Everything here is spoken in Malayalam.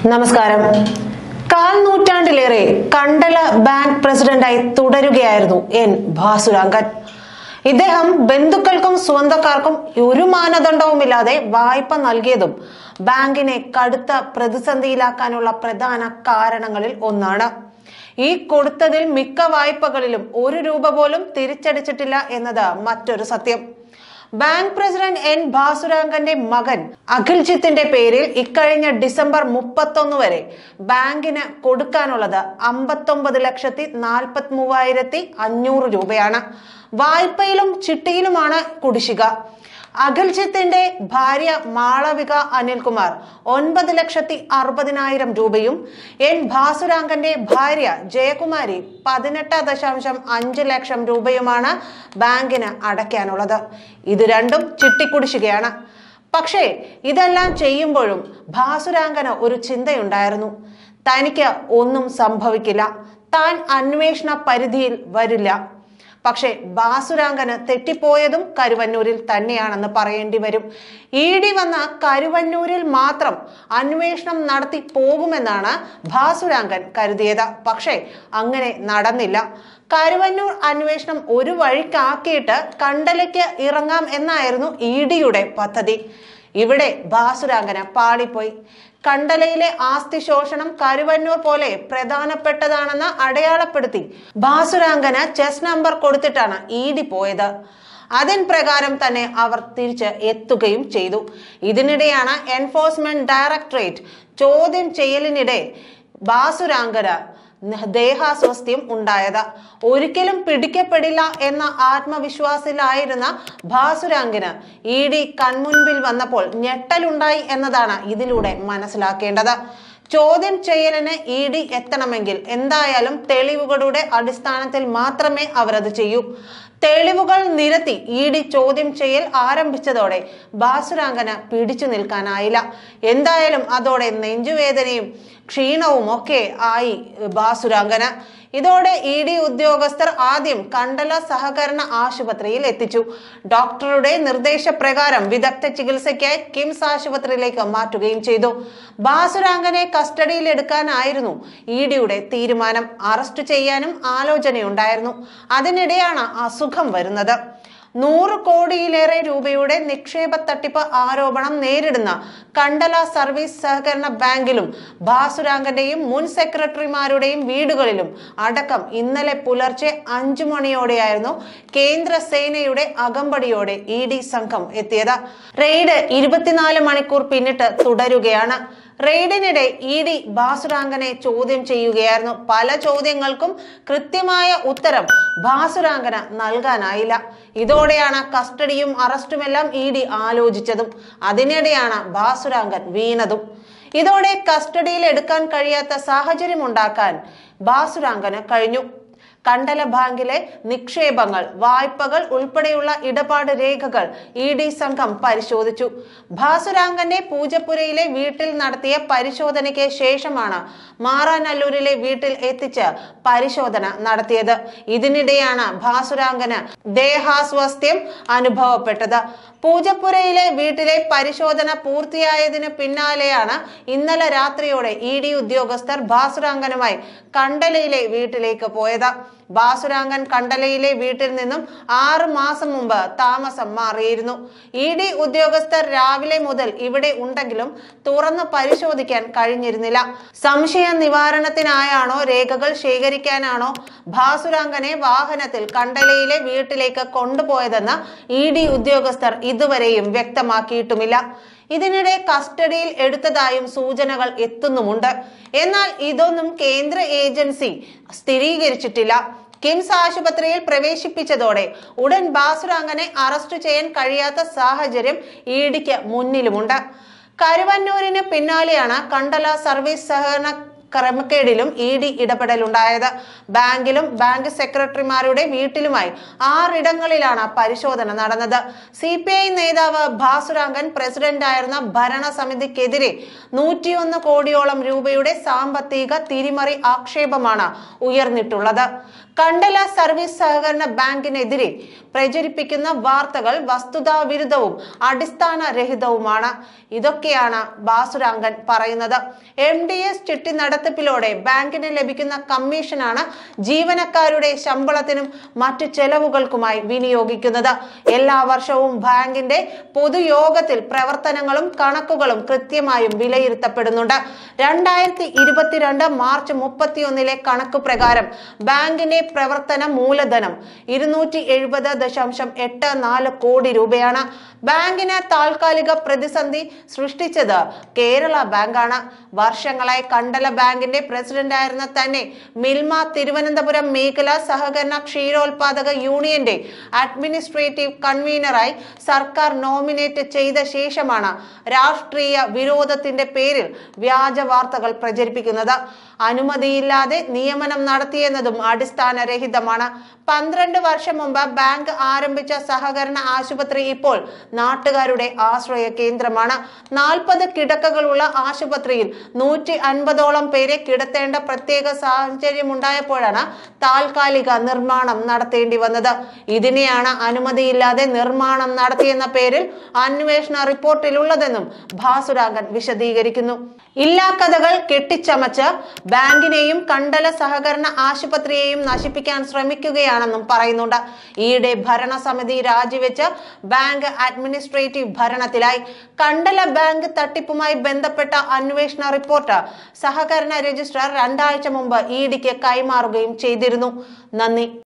നമസ്കാരം കാൽ നൂറ്റാണ്ടിലേറെ കണ്ടല ബാങ്ക് പ്രസിഡന്റായി തുടരുകയായിരുന്നു എൻ ഭാസുരാങ്കൻ ഇദ്ദേഹം ബന്ധുക്കൾക്കും സ്വന്തക്കാർക്കും ഒരു മാനദണ്ഡവുമില്ലാതെ വായ്പ നൽകിയതും ബാങ്കിനെ കടുത്ത പ്രതിസന്ധിയിലാക്കാനുള്ള പ്രധാന കാരണങ്ങളിൽ ഒന്നാണ് ഈ കൊടുത്തതിൽ മിക്ക വായ്പകളിലും ഒരു രൂപ പോലും തിരിച്ചടിച്ചിട്ടില്ല എന്നത് മറ്റൊരു സത്യം ബാങ്ക് പ്രസിഡന്റ് എൻ ഭാസുരാങ്കന്റെ മകൻ അഖിൽജിത്തിന്റെ പേരിൽ ഇക്കഴിഞ്ഞ ഡിസംബർ മുപ്പത്തൊന്ന് വരെ ബാങ്കിന് കൊടുക്കാനുള്ളത് അമ്പത്തൊമ്പത് ലക്ഷത്തി നാൽപ്പത്തി മൂവായിരത്തി അഞ്ഞൂറ് രൂപയാണ് വായ്പയിലും ചിട്ടിയിലുമാണ് കുടിശ്ശിക അഖിൽജിത്തിന്റെ ഭാര്യ മാളവിക അനിൽകുമാർ ഒൻപത് ലക്ഷത്തി അറുപതിനായിരം രൂപയും എൻ ഭാസുരാങ്കന്റെ ഭാര്യ ജയകുമാരി പതിനെട്ട് ദശാംശം അഞ്ച് ലക്ഷം രൂപയുമാണ് ബാങ്കിന് അടയ്ക്കാനുള്ളത് ഇത് രണ്ടും ചിട്ടിക്കുടിശ്ശികയാണ് പക്ഷേ ഇതെല്ലാം ചെയ്യുമ്പോഴും ഭാസുരാങ്കന് ഒരു ചിന്തയുണ്ടായിരുന്നു തനിക്ക് ഒന്നും സംഭവിക്കില്ല താൻ അന്വേഷണ പരിധിയിൽ വരില്ല പക്ഷേ ബാസുരാങ്കന് തെറ്റിപ്പോയതും കരുവന്നൂരിൽ തന്നെയാണെന്ന് പറയേണ്ടി വരും ഇ ഡി വന്ന കരുവന്നൂരിൽ മാത്രം അന്വേഷണം നടത്തി പോകുമെന്നാണ് ഭാസുരാങ്കൻ കരുതിയത് പക്ഷേ അങ്ങനെ നടന്നില്ല കരുവന്നൂർ അന്വേഷണം ഒരു വഴിക്കാക്കിയിട്ട് കണ്ടലയ്ക്ക് ഇറങ്ങാം എന്നായിരുന്നു ഇ ഡിയുടെ പദ്ധതി ഇവിടെ ഭാസുരാങ്കന് പാളിപ്പോയി കണ്ടലയിലെ ആസ്തി ശോഷണം കരുവന്നൂർ പോലെ പ്രധാനപ്പെട്ടതാണെന്ന് അടയാളപ്പെടുത്തി ഭാസുരാങ്കന് ചെസ് നമ്പർ കൊടുത്തിട്ടാണ് ഇ ഡി പോയത് അതിൻ പ്രകാരം തന്നെ അവർ തിരിച്ച് എത്തുകയും ചെയ്തു ഇതിനിടെയാണ് എൻഫോഴ്സ്മെന്റ് ഡയറക്ടറേറ്റ് ചോദ്യം ചെയ്യലിനിടെ ഭാസുരാങ്കന് ദേഹാസ്വസ്ഥ്യം ഉണ്ടായത് ഒരിക്കലും പിടിക്കപ്പെടില്ല എന്ന ആത്മവിശ്വാസത്തിലായിരുന്ന ഭാസുരാങ്കിന് ഇ ഡി കൺമുൻപിൽ വന്നപ്പോൾ ഞെട്ടലുണ്ടായി എന്നതാണ് ഇതിലൂടെ മനസ്സിലാക്കേണ്ടത് ചോദ്യം ചെയ്യലിന് ഇ ഡി എത്തണമെങ്കിൽ എന്തായാലും തെളിവുകളുടെ അടിസ്ഥാനത്തിൽ മാത്രമേ അവരത് ചെയ്യൂ തെളിവുകൾ നിരത്തി ഇ ഡി ചോദ്യം ചെയ്യൽ ആരംഭിച്ചതോടെ ബാസുരാങ്കന് പിടിച്ചു നിൽക്കാനായില്ല എന്തായാലും അതോടെ നെഞ്ചുവേദനയും ക്ഷീണവും ഒക്കെ ആയി ബാസുരാങ്കന് ഇതോടെ ഇ ഡി ഉദ്യോഗസ്ഥർ ആദ്യം കണ്ടല സഹകരണ ആശുപത്രിയിൽ എത്തിച്ചു ഡോക്ടറുടെ നിർദ്ദേശപ്രകാരം വിദഗ്ധ ചികിത്സയ്ക്കായി കിംസ് ആശുപത്രിയിലേക്ക് മാറ്റുകയും ചെയ്തു ബാസുരാങ്കനെ കസ്റ്റഡിയിൽ എടുക്കാനായിരുന്നു ഇ ഡിയുടെ തീരുമാനം അറസ്റ്റ് ചെയ്യാനും ആലോചനയുണ്ടായിരുന്നു അതിനിടെയാണ് അസുഖം വരുന്നത് നൂറ് കോടിയിലേറെ രൂപയുടെ നിക്ഷേപ തട്ടിപ്പ് ആരോപണം നേരിടുന്ന കണ്ടല സർവീസ് സഹകരണ ബാങ്കിലും ഭാസുരാങ്കന്റെയും മുൻ സെക്രട്ടറിമാരുടെയും വീടുകളിലും അടക്കം ഇന്നലെ പുലർച്ചെ അഞ്ചു മണിയോടെയായിരുന്നു കേന്ദ്ര സേനയുടെ അകമ്പടിയോടെ ഇ ഡി സംഘം എത്തിയത് റെയ്ഡ് ഇരുപത്തിനാല് മണിക്കൂർ പിന്നിട്ട് തുടരുകയാണ് റെയ്ഡിനിടെ ഇ ഡി ബാസുരാങ്കനെ ചോദ്യം ചെയ്യുകയായിരുന്നു പല ചോദ്യങ്ങൾക്കും കൃത്യമായ ഉത്തരം ബാസുരാങ്കന് നൽകാനായില്ല ഇതോടെയാണ് കസ്റ്റഡിയും അറസ്റ്റുമെല്ലാം ഇ ഡി ആലോചിച്ചതും അതിനിടെയാണ് ബാസുരാങ്കൻ വീണതും ഇതോടെ കസ്റ്റഡിയിൽ എടുക്കാൻ കഴിയാത്ത സാഹചര്യം ഉണ്ടാക്കാൻ ബാസുരാങ്കന് കഴിഞ്ഞു കണ്ടല ബാങ്കിലെ നിക്ഷേപങ്ങൾ വായ്പകൾ ഉൾപ്പെടെയുള്ള ഇടപാട് രേഖകൾ ഇ ഡി സംഘം പരിശോധിച്ചു ഭാസുരാങ്കന്റെ പൂജപ്പുരയിലെ വീട്ടിൽ നടത്തിയ പരിശോധനയ്ക്ക് ശേഷമാണ് മാറാനല്ലൂരിലെ വീട്ടിൽ എത്തിച്ച് പരിശോധന നടത്തിയത് ഇതിനിടെയാണ് ഭാസുരാങ്കന് ദേഹാസ്വാസ്ഥ്യം അനുഭവപ്പെട്ടത് പൂജപ്പുരയിലെ വീട്ടിലെ പരിശോധന പൂർത്തിയായതിന് പിന്നാലെയാണ് ഇന്നലെ രാത്രിയോടെ ഇ ഡി ഉദ്യോഗസ്ഥർ ഭാസുരാങ്കനുമായി കണ്ടലയിലെ വീട്ടിലേക്ക് പോയത് ബാസുരാങ്കൻ കണ്ടലയിലെ വീട്ടിൽ നിന്നും ആറ് മാസം മുമ്പ് താമസം മാറിയിരുന്നു ഇ ഡി ഉദ്യോഗസ്ഥർ രാവിലെ മുതൽ ഇവിടെ ഉണ്ടെങ്കിലും തുറന്ന് പരിശോധിക്കാൻ കഴിഞ്ഞിരുന്നില്ല സംശയ നിവാരണത്തിനായാണോ രേഖകൾ ശേഖരിക്കാനാണോ ഭാസുരാങ്കനെ വാഹനത്തിൽ കണ്ടലയിലെ വീട്ടിലേക്ക് കൊണ്ടുപോയതെന്ന് ഇ ഡി ഉദ്യോഗസ്ഥർ ഇതുവരെയും വ്യക്തമാക്കിയിട്ടുമില്ല ഇതിനിടെ കസ്റ്റഡിയിൽ എടുത്തതായും സൂചനകൾ എത്തുന്നുമുണ്ട് എന്നാൽ ഇതൊന്നും കേന്ദ്ര ഏജൻസി സ്ഥിരീകരിച്ചിട്ടില്ല കിംസ് ആശുപത്രിയിൽ പ്രവേശിപ്പിച്ചതോടെ ഉടൻ ബാസുരാങ്കനെ അറസ്റ്റ് ചെയ്യാൻ കഴിയാത്ത സാഹചര്യം ഇ ഡിക്ക് മുന്നിലുമുണ്ട് കരുവന്നൂരിന് പിന്നാലെയാണ് കണ്ടല സർവീസ് സഹകരണ ക്രമക്കേടിലും ഇ ഡി ഇടപെടലുണ്ടായത് ബാങ്കിലും ബാങ്ക് സെക്രട്ടറിമാരുടെ വീട്ടിലുമായി ആറിടങ്ങളിലാണ് പരിശോധന നടന്നത് സി പി ഐ നേതാവ് ഭാസുരാങ്കൻ പ്രസിഡന്റായിരുന്ന ഭരണസമിതിക്കെതിരെ നൂറ്റിയൊന്ന് കോടിയോളം രൂപയുടെ സാമ്പത്തിക തിരിമറി ആക്ഷേപമാണ് ഉയർന്നിട്ടുള്ളത് കണ്ടല സർവീസ് സഹകരണ ബാങ്കിനെതിരെ പ്രചരിപ്പിക്കുന്ന വാർത്തകൾ വസ്തുതാവിരുദ്ധവും അടിസ്ഥാനരഹിതവുമാണ് ഇതൊക്കെയാണ് ബാസുരാങ്കൻ പറയുന്നത് എം ഡി എസ് ചിട്ടി നടത്തിപ്പിലൂടെ ബാങ്കിന് ലഭിക്കുന്ന കമ്മീഷനാണ് ജീവനക്കാരുടെ ശമ്പളത്തിനും മറ്റു ചെലവുകൾക്കുമായി വിനിയോഗിക്കുന്നത് എല്ലാ വർഷവും ബാങ്കിന്റെ പൊതുയോഗത്തിൽ പ്രവർത്തനങ്ങളും കണക്കുകളും കൃത്യമായും വിലയിരുത്തപ്പെടുന്നുണ്ട് രണ്ടായിരത്തി ഇരുപത്തിരണ്ട് മാർച്ച് മുപ്പത്തിയൊന്നിലെ കണക്ക് പ്രകാരം ബാങ്കിന്റെ പ്രവർത്തന മൂലധനം ഇരുന്നൂറ്റി എഴുപത് ദശാംശം എട്ട് നാല് കോടി രൂപയാണ് ബാങ്കിന് താൽക്കാലിക പ്രതിസന്ധി സൃഷ്ടിച്ചത് കേരള ബാങ്കാണ് വർഷങ്ങളായി കണ്ടല ബാങ്കിന്റെ പ്രസിഡന്റായിരുന്ന തന്നെ മിൽമ തിരുവനന്തപുരം മേഖല സഹകരണ ക്ഷീരോത്പാദക യൂണിയന്റെ അഡ്മിനിസ്ട്രേറ്റീവ് കൺവീനറായി സർക്കാർ നോമിനേറ്റ് ചെയ്ത ശേഷമാണ് രാഷ്ട്രീയ വിരോധത്തിന്റെ പേരിൽ വ്യാജ വാർത്തകൾ പ്രചരിപ്പിക്കുന്നത് അനുമതിയില്ലാതെ നിയമനം നടത്തിയെന്നതും അടിസ്ഥാനരഹിതമാണ് പന്ത്രണ്ട് വർഷം മുമ്പ് ബാങ്ക് ആരംഭിച്ച സഹകരണ ആശുപത്രി ഇപ്പോൾ നാട്ടുകാരുടെ ആശ്രയ കേന്ദ്രമാണ് നാൽപ്പത് കിടക്കകളുള്ള ആശുപത്രിയിൽ നൂറ്റി അൻപതോളം പേരെ കിടത്തേണ്ട പ്രത്യേക സാഹചര്യമുണ്ടായപ്പോഴാണ് താൽക്കാലിക നിർമ്മാണം നടത്തേണ്ടി വന്നത് ഇതിനെയാണ് അനുമതിയില്ലാതെ നിർമ്മാണം നടത്തിയെന്ന പേരിൽ അന്വേഷണ റിപ്പോർട്ടിലുള്ളതെന്നും ഭാസുരാഗൻ വിശദീകരിക്കുന്നു ഇല്ലാ കഥകൾ കെട്ടിച്ചമച്ച് ബാങ്കിനെയും കണ്ടല സഹകരണ ആശുപത്രിയെയും നശിപ്പിക്കാൻ ശ്രമിക്കുകയാണെന്നും പറയുന്നുണ്ട് ഈയിടെ ഭരണസമിതി രാജിവെച്ച് ബാങ്ക് അഡ്മിനിസ്ട്രേറ്റീവ് ഭരണത്തിലായി കണ്ടല ബാങ്ക് തട്ടിപ്പുമായി ബന്ധപ്പെട്ട അന്വേഷണ റിപ്പോർട്ട് സഹകരണ രജിസ്ട്രാർ രണ്ടാഴ്ച മുമ്പ് ഇ ഡിക്ക് കൈമാറുകയും ചെയ്തിരുന്നു നന്ദി